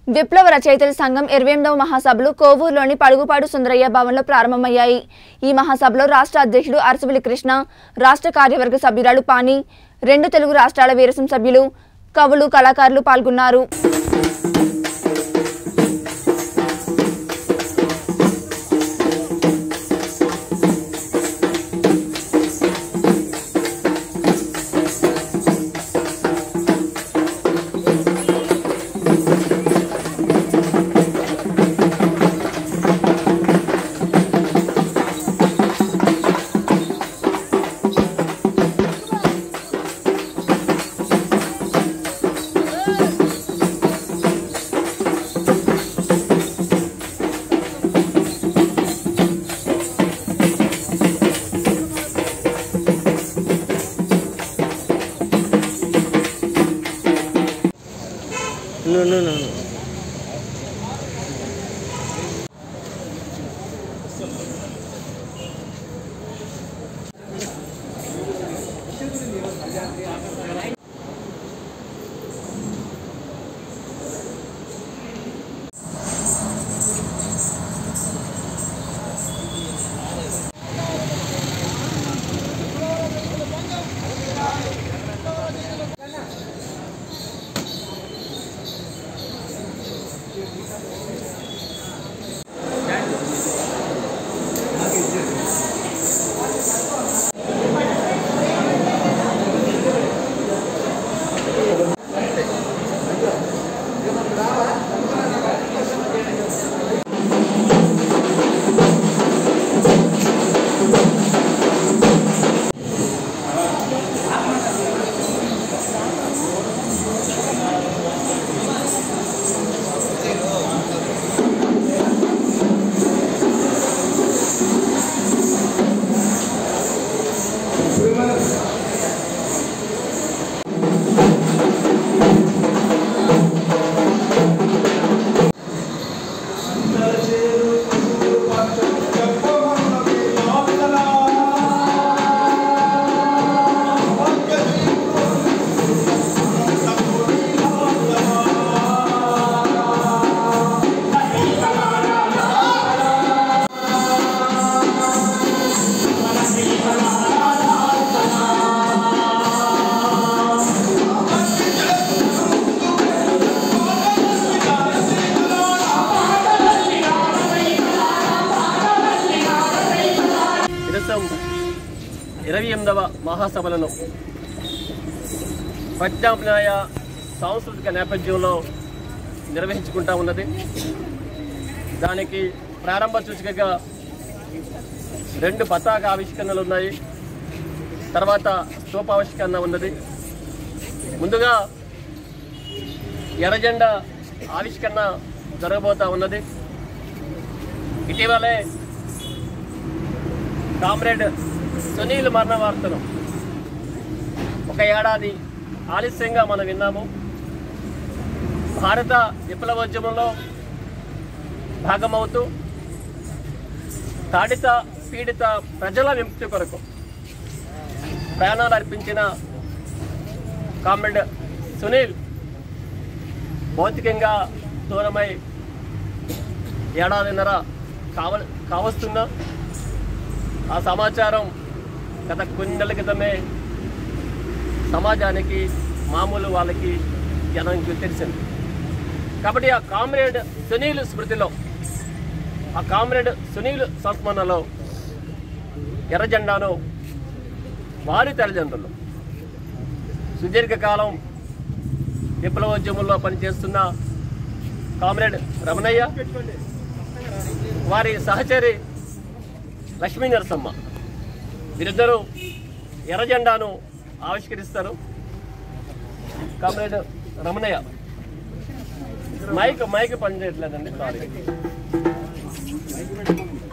విప్లవ రచయితల సంఘం ఇరవై ఎనిమిదవ మహాసభలు కోవూరులోని పడుగుపాడు సుందరయ్య భవన్లో ప్రారంభమయ్యాయి ఈ మహాసభలో రాష్ట్ర అధ్యక్షుడు అరసవిలి కృష్ణ రాష్ట్ర కార్యవర్గ సభ్యురాలు పాని రెండు తెలుగు రాష్ట్రాల వీరసం సభ్యులు కవులు కళాకారులు పాల్గొన్నారు No, no, no, no. విరసం ఇరవై ఎనిమిదవ మహాసభలను ప్రత్యామ్నాయ సాంస్కృతిక నేపథ్యంలో నిర్వహించుకుంటా ఉన్నది దానికి ప్రారంభ సూచికగా రెండు పతాక ఆవిష్కరణలు ఉన్నాయి తర్వాత స్తూపావిష్కరణ ఉన్నది ముందుగా ఎర్రజెండా ఆవిష్కరణ జరగబోతా ఉన్నది ఇటీవలే కామ్రేడ్ సునీల్ మరణ వార్తను ఒక ఏడాది ఆలస్యంగా మనం విన్నాము భారత విప్లవోద్యమంలో భాగమవుతూ తాడిత పీడిత ప్రజల విముక్తి కొరకు ప్రాణాలు అర్పించిన కామ్రేడ్ సునీల్ భౌతికంగా దూరమై ఏడాదిన్నర కావ కావస్తున్నా ఆ సమాచారం గత కొన్ని నెలల క్రితమే సమాజానికి మామూలు వాళ్ళకి జనానికి తెలిసింది కాబట్టి ఆ కామ్రేడ్ సునీల్ స్మృతిలో ఆ కామ్రేడ్ సునీల్ సంస్మరణలో ఎర్ర జెండాను వారి తల్లిదండ్రులు సుదీర్ఘకాలం విప్లవోద్యమంలో పనిచేస్తున్న కామ్రేడ్ రమణయ్య వారి సహచరి లక్ష్మీ నరసమ్మ వీరిద్దరూ ఎర్ర జెండాను ఆవిష్కరిస్తారు కామ్రేడ్ రమణయ్య మైక్ మైక్ పనిచేయట్లేదండి సారీ